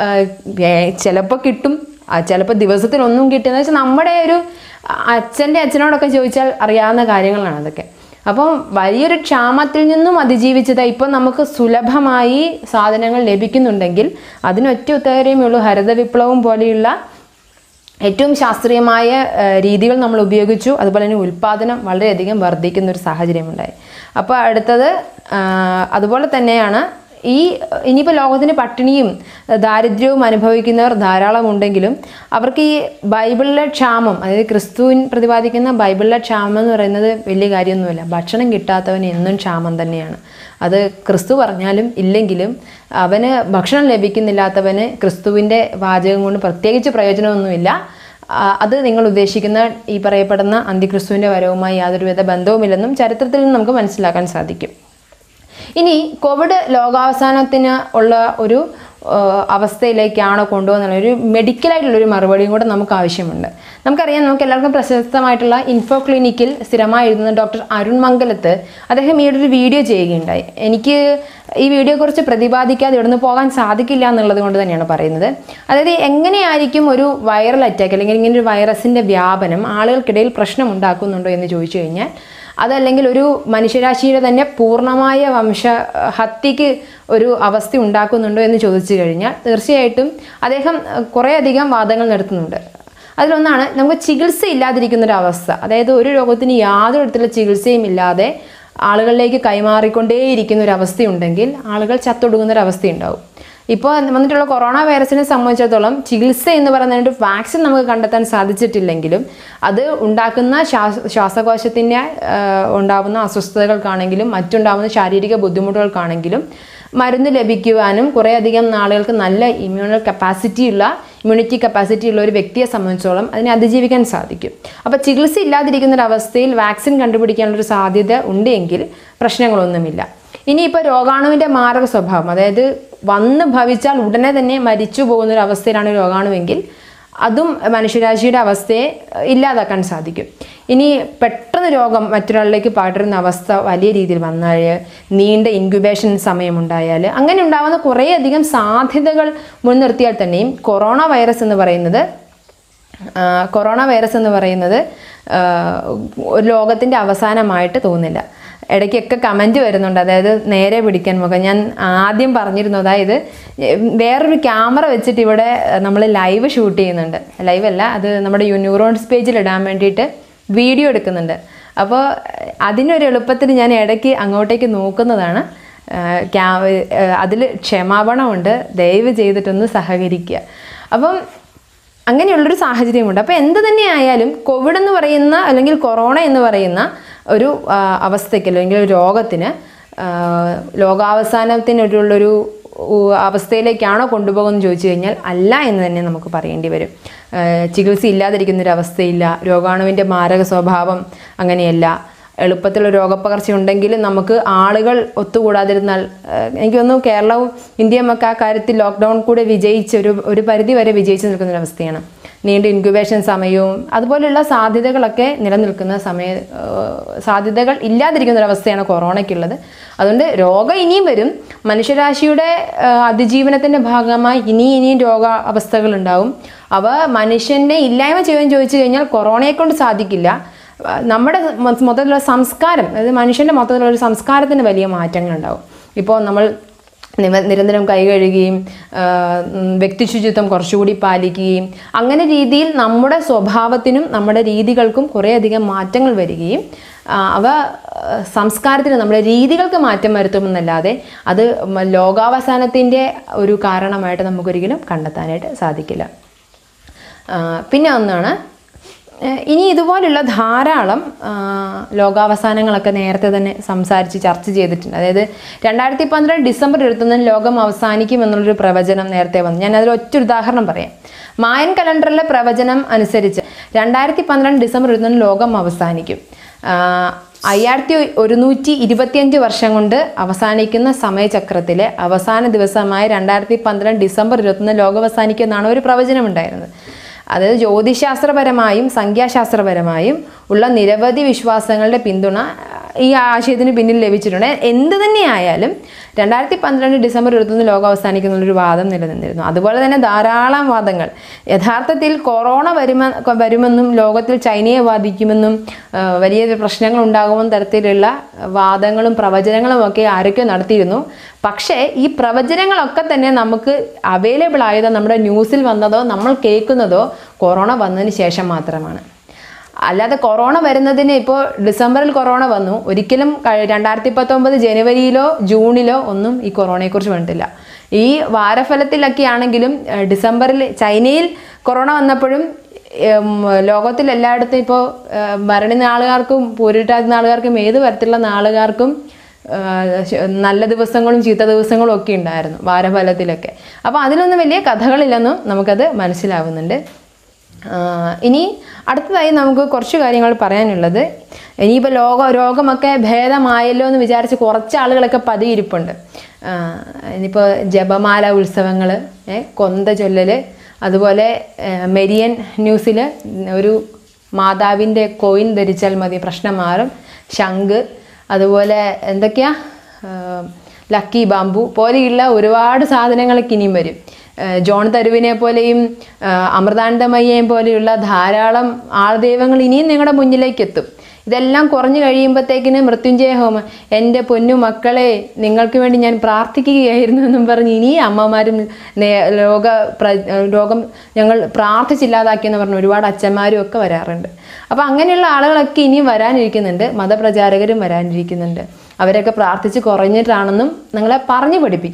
ചിലപ്പോൾ കിട്ടും ചിലപ്പോൾ ദിവസത്തിലൊന്നും കിട്ടുന്ന വെച്ചാൽ നമ്മുടെ ഒരു അച്ഛൻ്റെ അച്ഛനോടൊക്കെ ചോദിച്ചാൽ അറിയാവുന്ന കാര്യങ്ങളാണ് അതൊക്കെ അപ്പം വലിയൊരു ക്ഷാമത്തിൽ നിന്നും അതിജീവിച്ചത് ഇപ്പം നമുക്ക് സുലഭമായി സാധനങ്ങൾ ലഭിക്കുന്നുണ്ടെങ്കിൽ അതിനൊറ്റ ഉത്തരമേ ഉള്ളൂ ഹരിത വിപ്ലവം പോലെയുള്ള ഏറ്റവും ശാസ്ത്രീയമായ ഏഹ്, രീതികൾ നമ്മൾ ഉപയോഗിച്ചു അതുപോലെ തന്നെ ഉൽപ്പാദനം വളരെയധികം വർദ്ധിക്കുന്ന ഒരു സാഹചര്യമുണ്ടായി അപ്പോൾ അടുത്തത് ആഹ്, അതുപോലെ തന്നെയാണ് ഈ ഇനിയിപ്പോൾ ലോകത്തിന് പട്ടിണിയും ദാരിദ്ര്യവും അനുഭവിക്കുന്നവർ ധാരാളം ഉണ്ടെങ്കിലും അവർക്ക് ഈ ബൈബിളിലെ ക്ഷാമം അതായത് ക്രിസ്തുവിൻ പ്രതിപാദിക്കുന്ന ബൈബിളിലെ ക്ഷാമം എന്ന് പറയുന്നത് വലിയ കാര്യമൊന്നുമില്ല ഭക്ഷണം കിട്ടാത്തവന് എന്നും ക്ഷാമം തന്നെയാണ് അത് ക്രിസ്തു പറഞ്ഞാലും ഇല്ലെങ്കിലും അവന് ഭക്ഷണം ലഭിക്കുന്നില്ലാത്തവന് ക്രിസ്തുവിൻ്റെ വാചകം കൊണ്ട് പ്രത്യേകിച്ച് പ്രയോജനമൊന്നുമില്ല ആ, അത് നിങ്ങൾ ഉദ്ദേശിക്കുന്ന ഈ പറയപ്പെടുന്ന അന്തിക്രിസ്തുവിൻ്റെ വരവുമായി യാതൊരുവിധ ബന്ധവുമില്ലെന്നും ചരിത്രത്തിൽ നിന്ന് നമുക്ക് മനസ്സിലാക്കാൻ സാധിക്കും ഇനി കോവിഡ് ലോകാവസാനത്തിന് ഉള്ള ഒരു ആ, അവസ്ഥയിലേക്കാണോ കൊണ്ടുപോകുന്ന ഒരു മെഡിക്കലായിട്ടുള്ളൊരു മറുപടിയും കൂടെ നമുക്ക് ആവശ്യമുണ്ട് നമുക്കറിയാം നമുക്ക് എല്ലാവർക്കും പ്രശസ്തമായിട്ടുള്ള ഇൻഫോ ക്ലിനിക്കിൽ സ്ഥിരമായി എഴുതുന്ന ഡോക്ടർ അരുൺ മംഗലത്ത് അദ്ദേഹം ഈ ഒരു വീഡിയോ ചെയ്യുകയുണ്ടായി എനിക്ക് ഈ വീഡിയോയെക്കുറിച്ച് പ്രതിപാദിക്കാതെ ഇവിടുന്ന് പോകാൻ സാധിക്കില്ല എന്നുള്ളത് കൊണ്ട് തന്നെയാണ് പറയുന്നത് അതായത് എങ്ങനെയായിരിക്കും ഒരു വൈറൽ അറ്റാക്ക് അല്ലെങ്കിൽ ഇങ്ങനെ ഒരു വൈറസിൻ്റെ വ്യാപനം ആളുകൾക്കിടയിൽ പ്രശ്നം ഉണ്ടാക്കുന്നുണ്ടോ എന്ന് ചോദിച്ചു കഴിഞ്ഞാൽ അതല്ലെങ്കിൽ ഒരു മനുഷ്യരാശിയുടെ തന്നെ പൂർണ്ണമായ വംശ ഹത്യക്ക് ഒരു അവസ്ഥ ഉണ്ടാക്കുന്നുണ്ടോ എന്ന് ചോദിച്ചു കഴിഞ്ഞാൽ തീർച്ചയായിട്ടും അദ്ദേഹം അഹ്, കുറേയധികം വാദങ്ങൾ നടത്തുന്നുണ്ട് അതിലൊന്നാണ് നമുക്ക് ചികിത്സ ഇല്ലാതിരിക്കുന്ന ഒരു അവസ്ഥ അതായത് ഒരു രോഗത്തിന് യാതൊരു തരത്തിലുള്ള ചികിത്സയും ഇല്ലാതെ ആളുകളിലേക്ക് കൈമാറിക്കൊണ്ടേയിരിക്കുന്ന ഒരു അവസ്ഥയുണ്ടെങ്കിൽ ആളുകൾ ചത്തൊടുങ്ങുന്ന ഒരു അവസ്ഥയുണ്ടാവും ഇപ്പോൾ വന്നിട്ടുള്ള കൊറോണ വൈറസിനെ സംബന്ധിച്ചിടത്തോളം ചികിത്സ എന്ന് പറയുന്നതിന് വാക്സിൻ നമുക്ക് കണ്ടെത്താൻ സാധിച്ചിട്ടില്ലെങ്കിലും അത് ഉണ്ടാക്കുന്ന ശ്വാസ ശ്വാസകോശത്തിൻ്റെ ഉണ്ടാകുന്ന അസ്വസ്ഥതകൾക്കാണെങ്കിലും മറ്റുണ്ടാകുന്ന ശാരീരിക ബുദ്ധിമുട്ടുകൾക്കാണെങ്കിലും മരുന്ന് ലഭിക്കുവാനും കുറേയധികം നാളുകൾക്ക് നല്ല ഇമ്മ്യൂണൽ കപ്പാസിറ്റി ഉള്ള ഇമ്മ്യൂണിറ്റി കപ്പാസിറ്റി ഉള്ള ഒരു വ്യക്തിയെ സംബന്ധിച്ചോളം അതിനെ അതിജീവിക്കാൻ സാധിക്കും അപ്പോൾ ചികിത്സ ഇല്ലാതിരിക്കുന്ന ഒരു അവസ്ഥയിൽ വാക്സിൻ കണ്ടുപിടിക്കാനുള്ള ഒരു സാധ്യത ഉണ്ടെങ്കിൽ പ്രശ്നങ്ങളൊന്നുമില്ല ഇനിയിപ്പോൾ രോഗാണുവിൻ്റെ മാരക സ്വഭാവം അതായത് വന്ന് ഭവിച്ചാൽ ഉടനെ തന്നെ മരിച്ചു പോകുന്ന ഒരു അവസ്ഥയിലാണ് രോഗാണുവെങ്കിൽ അതും മനുഷ്യരാശിയുടെ അവസ്ഥയെ ഇല്ലാതാക്കാൻ സാധിക്കും ഇനി പെട്ടെന്ന് രോഗം മറ്റൊരാളിലേക്ക് പടരുന്ന അവസ്ഥ വലിയ രീതിയിൽ വന്നാൽ നീണ്ട ഇൻക്യുബേഷൻ സമയമുണ്ടായാൽ അങ്ങനെ ഉണ്ടാകുന്ന കുറേയധികം സാധ്യതകൾ മുൻനിർത്തിയാൽ തന്നെയും കൊറോണ വൈറസ് എന്ന് പറയുന്നത് ആ, കൊറോണ വൈറസ് എന്ന് പറയുന്നത് ആ, ഒരു ലോകത്തിൻ്റെ അവസാനമായിട്ട് തോന്നില്ല ഇടയ്ക്കൊക്കെ കമൻറ്റ് വരുന്നുണ്ട് അതായത് നേരെ പിടിക്കാൻ മുഖം ഞാൻ ആദ്യം പറഞ്ഞിരുന്നു അതായത് വേറൊരു ക്യാമറ വെച്ചിട്ട് ഇവിടെ നമ്മൾ ലൈവ് ഷൂട്ട് ചെയ്യുന്നുണ്ട് ലൈവ് അല്ല അത് നമ്മുടെ ന്യൂറോൺസ് പേജിൽ ഇടാൻ വേണ്ടിയിട്ട് വീഡിയോ എടുക്കുന്നുണ്ട് അപ്പോൾ അതിനൊരു എളുപ്പത്തിൽ ഞാൻ ഇടയ്ക്ക് അങ്ങോട്ടേക്ക് നോക്കുന്നതാണ് ക്യാ അതിൽ ക്ഷമാപണമുണ്ട് ദയവ് ചെയ്തിട്ടൊന്ന് സഹകരിക്കുക അപ്പം അങ്ങനെയുള്ളൊരു സാഹചര്യമുണ്ട് അപ്പോൾ എന്ത് തന്നെ ആയാലും കോവിഡ് എന്ന് പറയുന്ന അല്ലെങ്കിൽ കൊറോണ എന്ന് പറയുന്ന ഒരു ആ, അവസ്ഥയ്ക്ക് അല്ലെങ്കിൽ ഒരു രോഗത്തിന് ആ, ലോകാവസാനത്തിനൊരുള്ളൊരു ഉ- അവസ്ഥയിലേക്കാണോ കൊണ്ടുപോകുന്നത് ചോദിച്ചു കഴിഞ്ഞാൽ അല്ല എന്ന് തന്നെ നമുക്ക് പറയേണ്ടി വരും ആ, ചികിത്സ ഇല്ലാതിരിക്കുന്ന ഒരു അവസ്ഥയില്ല രോഗാണുവിൻ്റെ മാരക സ്വഭാവം അങ്ങനെയല്ല എളുപ്പത്തിലുള്ള രോഗപ്പകർച്ച ഉണ്ടെങ്കിലും നമുക്ക് ആളുകൾ ഒത്തുകൂടാതിരുന്നാൽ ഏഹ് എനിക്ക് തോന്നുന്നു കേരളവും ഇന്ത്യയും ഒക്കെ ആ കാര്യത്തിൽ ലോക്ക്ഡൗൺ കൂടെ വിജയിച്ച് ഒരു ഒരു പരിധി വരെ വിജയിച്ച് നിൽക്കുന്ന ഒരു അവസ്ഥയാണ് നീണ്ട ഇൻക്യുബേഷൻ സമയവും അതുപോലെയുള്ള സാധ്യതകളൊക്കെ നിലനിൽക്കുന്ന സമയ ഏഹ് സാധ്യതകൾ ഇല്ലാതിരിക്കുന്ന ഒരു അവസ്ഥയാണ് കൊറോണയ്ക്കുള്ളത് അതുകൊണ്ട് രോഗം ഇനിയും വരും മനുഷ്യരാശിയുടെ ഏഹ് അതിജീവനത്തിൻ്റെ ഭാഗമായി ഇനി ഇനിയും രോഗ അവസ്ഥകൾ ഉണ്ടാവും അവ മനുഷ്യനെ ഇല്ലായ്മ ചെയ്യുമെന്ന് ചോദിച്ചു കഴിഞ്ഞാൽ കൊറോണയെ കൊണ്ട് സാധിക്കില്ല നമ്മുടെ മൊ- മൊത്തത്തിലുള്ള സംസ്കാരം അതായത് മനുഷ്യൻ്റെ മൊത്തത്തിലുള്ള ഒരു സംസ്കാരത്തിന് വലിയ മാറ്റങ്ങളുണ്ടാവും ഇപ്പോൾ നമ്മൾ നിവ- നിരന്തരം കൈ കഴുകുകയും ആ, ഉം, വ്യക്തിശുചിത്വം കുറച്ചുകൂടി പാലിക്കുകയും അങ്ങനെ രീതിയിൽ നമ്മുടെ സ്വഭാവത്തിനും നമ്മുടെ രീതികൾക്കും കുറേയധികം മാറ്റങ്ങൾ വരികയും ആ, അവ ആ, സംസ്കാരത്തിന് നമ്മുടെ രീതികൾക്ക് മാറ്റം വരുത്തുമെന്നല്ലാതെ അത് മ- ലോകാവസാനത്തിൻ്റെ ഒരു കാരണമായിട്ട് നമുക്കൊരിക്കലും കണ്ടെത്താനായിട്ട് സാധിക്കില്ല ആ, പിന്നെ ഒന്നാണ് ഏഹ് ഇനി ഇതുപോലുള്ള ധാരാളം ആ, ലോകാവസാനങ്ങളൊക്കെ നേരത്തെ തന്നെ സംസാരിച്ച് ചർച്ച ചെയ്തിട്ടുണ്ട് അതായത് രണ്ടായിരത്തി പന്ത്രണ്ട് ഡിസംബർ ഇരുപത്തൊന്നിന് ലോകം അവസാനിക്കും എന്നുള്ളൊരു പ്രവചനം നേരത്തെ വന്നു ഞാൻ അതിൽ ഒറ്റ ഉദാഹരണം പറയാം മായൻ കലണ്ടറിലെ പ്രവചനം അനുസരിച്ച് രണ്ടായിരത്തി പന്ത്രണ്ട് ഡിസംബർ ഇരുപത്തൊന്നിന് ലോകം അവസാനിക്കും ആ, അയ്യായിരത്തി ഒരുന്നൂറ്റി ഇരുപത്തിയഞ്ച് വർഷം കൊണ്ട് അവസാനിക്കുന്ന സമയചക്രത്തിലെ അവസാന ദിവസമായ രണ്ടായിരത്തി പന്ത്രണ്ട് ഡിസംബർ ഇരുപത്തൊന്ന് ലോകം അവസാനിക്കും എന്നാണ് ഒരു പ്രവചനം ഉണ്ടായിരുന്നത് അതായത് ജ്യോതിശാസ്ത്രപരമായും സംഖ്യാശാസ്ത്രപരമായും ഉള്ള നിരവധി വിശ്വാസങ്ങളുടെ പിന്തുണ ഈ ആശയത്തിന് പിന്നിൽ ലഭിച്ചിട്ടുണ്ട് എന്ത് തന്നെയായാലും രണ്ടായിരത്തി പന്ത്രണ്ട് ഡിസംബർ ഇരുപത്തൊന്ന് ലോകം അവസാനിക്കുന്നുള്ളൊരു വാദം നിലനിന്നിരുന്നു അതുപോലെ തന്നെ ധാരാളം വാദങ്ങൾ യഥാർത്ഥത്തിൽ കൊറോണ വരുമ വരുമെന്നും ലോകത്തിൽ ചൈനയെ ബാധിക്കുമെന്നും ആ, വലിയ പ്രശ്നങ്ങൾ ഉണ്ടാകുമെന്ന തരത്തിലുള്ള വാദങ്ങളും പ്രവചനങ്ങളും ഒക്കെ ആരൊക്കെ നടത്തിയിരുന്നു പക്ഷേ ഈ പ്രവചനങ്ങളൊക്കെ തന്നെ നമുക്ക് അവൈലബിൾ ആയത് നമ്മുടെ ന്യൂസിൽ വന്നതോ നമ്മൾ കേൾക്കുന്നതോ കൊറോണ വന്നതിന് ശേഷം മാത്രമാണ് അല്ലാതെ കൊറോണ വരുന്നതിന് ഇപ്പോൾ ഡിസംബറിൽ കൊറോണ വന്നു ഒരിക്കലും കഴി- രണ്ടായിരത്തി പത്തൊമ്പത് ജനുവരിയിലോ ജൂണിലോ ഒന്നും ഈ കൊറോണയെക്കുറിച്ച് പറഞ്ഞിട്ടില്ല ഈ വാരഫലത്തിലൊക്കെ ആണെങ്കിലും ഏഹ്, ഡിസംബറിൽ ചൈനയിൽ കൊറോണ വന്നപ്പോഴും ഉം, ലോകത്തിൽ എല്ലായിടത്തും ഇപ്പോൾ ഭരണി നാളുകാർക്കും പൂരിട്ടാതി നാളുകാർക്കും ഏത് തരത്തിലുള്ള നാളുകാർക്കും ആഹ് ശ- നല്ല ദിവസങ്ങളും ചീത്ത ദിവസങ്ങളും ഒക്കെ ഉണ്ടായിരുന്നു വാരഫലത്തിലൊക്കെ അപ്പോൾ അതിലൊന്നും വലിയ കഥകളില്ലെന്നും നമുക്കത് മനസ്സിലാവുന്നുണ്ട് ആഹ് ഇനി അടുത്തതായി നമുക്ക് കുറച്ച് കാര്യങ്ങൾ പറയാനുള്ളത് ഇനിയിപ്പോൾ ലോക രോഗമൊക്കെ ഭേദമായല്ലോ എന്ന് വിചാരിച്ച് കുറച്ച് ആളുകളൊക്കെ പതിയിരിപ്പുണ്ട് ആഹ് ഇനിയിപ്പോൾ ജപമാല ഉത്സവങ്ങൾ കൊന്ത ചൊല്ലൽ അതുപോലെ ഏഹ് മെരിയൻ ന്യൂസിൽ ഒരു മാതാവിൻ്റെ കോയിൻ ധരിച്ചാൽ മതി പ്രശ്നം മാറും ശംഖ് അതുപോലെ എന്തൊക്കെയാ ആഹ് ലക്കി ബാമ്പു പോലെയുള്ള ഒരുപാട് സാധനങ്ങളൊക്കെ ഇനിയും വരും ആഹ് ജോൺ തരുവിനെ പോലെയും ആഹ് അമൃതാനന്ദമയ്യേയും പോലെയുള്ള ധാരാളം ആൾദൈവങ്ങൾ ഇനിയും നിങ്ങളുടെ മുന്നിലേക്ക് എത്തും ഇതെല്ലാം കുറഞ്ഞു കഴിയുമ്പോഴത്തേക്കിന് മൃത്യുഞ്ജയ ഹോമം എൻ്റെ പൊന്നു മക്കളെ നിങ്ങൾക്ക് വേണ്ടി ഞാൻ പ്രാർത്ഥിക്കുകയായിരുന്നു എന്നും പറഞ്ഞ് ഇനി അമ്മമാരും നേ- ലോക പ്ര രോഗം ഞങ്ങൾ പ്രാർത്ഥിച്ചില്ലാതാക്കിയെന്ന് പറഞ്ഞ് ഒരുപാട് അച്ഛന്മാരും ഒക്കെ വരാറുണ്ട് അപ്പോൾ അങ്ങനെയുള്ള ആളുകളൊക്കെ ഇനിയും വരാനിരിക്കുന്നുണ്ട് മതപ്രചാരകരും വരാനിരിക്കുന്നുണ്ട് അവരൊക്കെ പ്രാർത്ഥിച്ച് കുറഞ്ഞിട്ടാണെന്നും നിങ്ങളെ പറഞ്ഞു പഠിപ്പിക്കും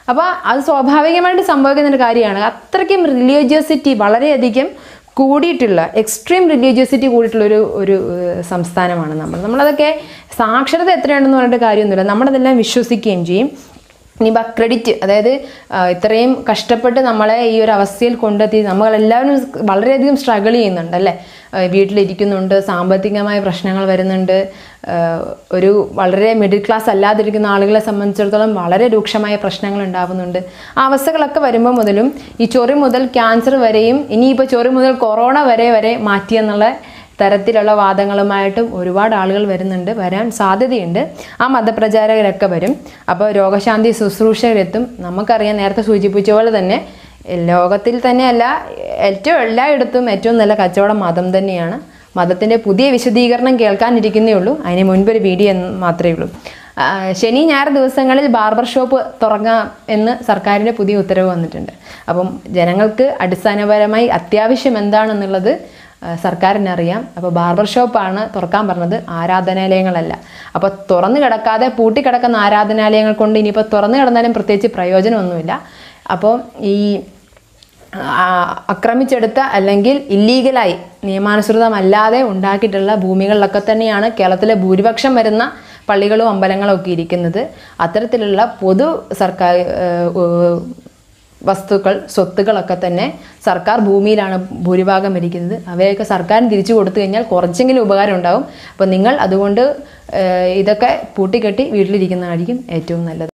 അപ്പോൾ അത് സ്വാഭാവികമായിട്ട് സംഭവിക്കുന്ന ഒരു കാര്യമാണ് അത്രയ്ക്കും റിലീജിയസിറ്റി വളരെയധികം കൂടിയിട്ടുള്ള എക്സ്ട്രീം റിലീജിയസിറ്റി കൂടിയിട്ടുള്ള ഒരു ഒരു ഏഹ്, സംസ്ഥാനമാണ് നമ്മൾ നമ്മളതൊക്കെ സാക്ഷരത എത്രയുണ്ടെന്ന് പറഞ്ഞിട്ട് കാര്യമൊന്നുമില്ല നമ്മളതെല്ലാം വിശ്വസിക്കുകയും ചെയ്യും ഇനിയിപ്പോൾ ക്രെഡിറ്റ് അതായത് ആ, ഇത്രയും കഷ്ടപ്പെട്ട് നമ്മളെ ഈ ഒരു അവസ്ഥയിൽ കൊണ്ടെത്തി നമ്മളെല്ലാവരും വളരെയധികം സ്ട്രഗിൾ ചെയ്യുന്നുണ്ട് അല്ലേ ആ, വീട്ടിലിരിക്കുന്നുണ്ട് സാമ്പത്തികമായ പ്രശ്നങ്ങൾ വരുന്നുണ്ട് ആ, ഒരു വളരെ മിഡിൽ ക്ലാസ് അല്ലാതിരിക്കുന്ന ആളുകളെ സംബന്ധിച്ചിടത്തോളം വളരെ രൂക്ഷമായ പ്രശ്നങ്ങൾ ഉണ്ടാകുന്നുണ്ട് ആ അവസ്ഥകളൊക്കെ വരുമ്പോൾ മുതലും ഈ ചൊറി മുതൽ ക്യാൻസർ വരെയും ഇനിയിപ്പോൾ ചൊറി മുതൽ കൊറോണ വരെ വരെ മാറ്റിയെന്നുള്ള തരത്തിലുള്ള വാദങ്ങളുമായിട്ടും ഒരുപാട് ആളുകൾ വരുന്നുണ്ട് വരാൻ സാധ്യതയുണ്ട് ആ മതപ്രചാരകരൊക്കെ വരും അപ്പോൾ രോഗശാന്തി ശുശ്രൂഷകരെത്തും നമുക്കറിയാം നേരത്തെ സൂചിപ്പിച്ച പോലെ തന്നെ ലോകത്തിൽ തന്നെയല്ല ഏറ്റവും എല്ലായിടത്തും ഏറ്റവും നല്ല കച്ചവടം മതം തന്നെയാണ് മതത്തിൻ്റെ പുതിയ വിശദീകരണം കേൾക്കാനിരിക്കുന്നേ ഉള്ളൂ അതിന് മുൻപൊരു വീഡിയോ എന്ന് മാത്രമേ ഉള്ളൂ ആ, ശനി ഞായർ ദിവസങ്ങളിൽ ബാർബർ ഷോപ്പ് തുറങ്ങാം എന്ന് സർക്കാരിൻ്റെ പുതിയ ഉത്തരവ് വന്നിട്ടുണ്ട് അപ്പം ജനങ്ങൾക്ക് അടിസ്ഥാനപരമായി അത്യാവശ്യം എന്താണെന്നുള്ളത് ആ, സർക്കാരിനറിയാം അപ്പോൾ ബാർബർ ഷോപ്പാണ് തുറക്കാൻ പറഞ്ഞത് ആരാധനാലയങ്ങളല്ല അപ്പോൾ തുറന്നു കിടക്കാതെ പൂട്ടിക്കിടക്കുന്ന ആരാധനാലയങ്ങൾ കൊണ്ട് ഇനിയിപ്പോൾ തുറന്നു കിടന്നാലും പ്രത്യേകിച്ച് പ്രയോജനമൊന്നുമില്ല അപ്പോൾ ഈ ആ, ആക്രമിച്ചെടുത്ത അല്ലെങ്കിൽ ഇല്ലീഗലായി നിയമാനുസൃതമല്ലാതെ ഉണ്ടാക്കിയിട്ടുള്ള ഭൂമികളിലൊക്കെ തന്നെയാണ് കേരളത്തിലെ ഭൂരിപക്ഷം വരുന്ന പള്ളികളും അമ്പലങ്ങളും ഒക്കെ ഇരിക്കുന്നത് അത്തരത്തിലുള്ള പൊതു സർക്കാർ ഏഹ്, ഏഹ്, വസ്തുക്കൾ സ്വത്തുക്കളൊക്കെ തന്നെ സർക്കാർ ഭൂമിയിലാണ് ഭൂരിഭാഗം ഇരിക്കുന്നത് അവയൊക്കെ സർക്കാരിന് തിരിച്ചു കൊടുത്തു കഴിഞ്ഞാൽ കുറച്ചെങ്കിലും ഉപകാരം ഉണ്ടാവും അപ്പോൾ നിങ്ങൾ അതുകൊണ്ട് ഏഹ്, ഇതൊക്കെ പൂട്ടിക്കെട്ടി വീട്ടിലിരിക്കുന്നതായിരിക്കും ഏറ്റവും നല്ലത്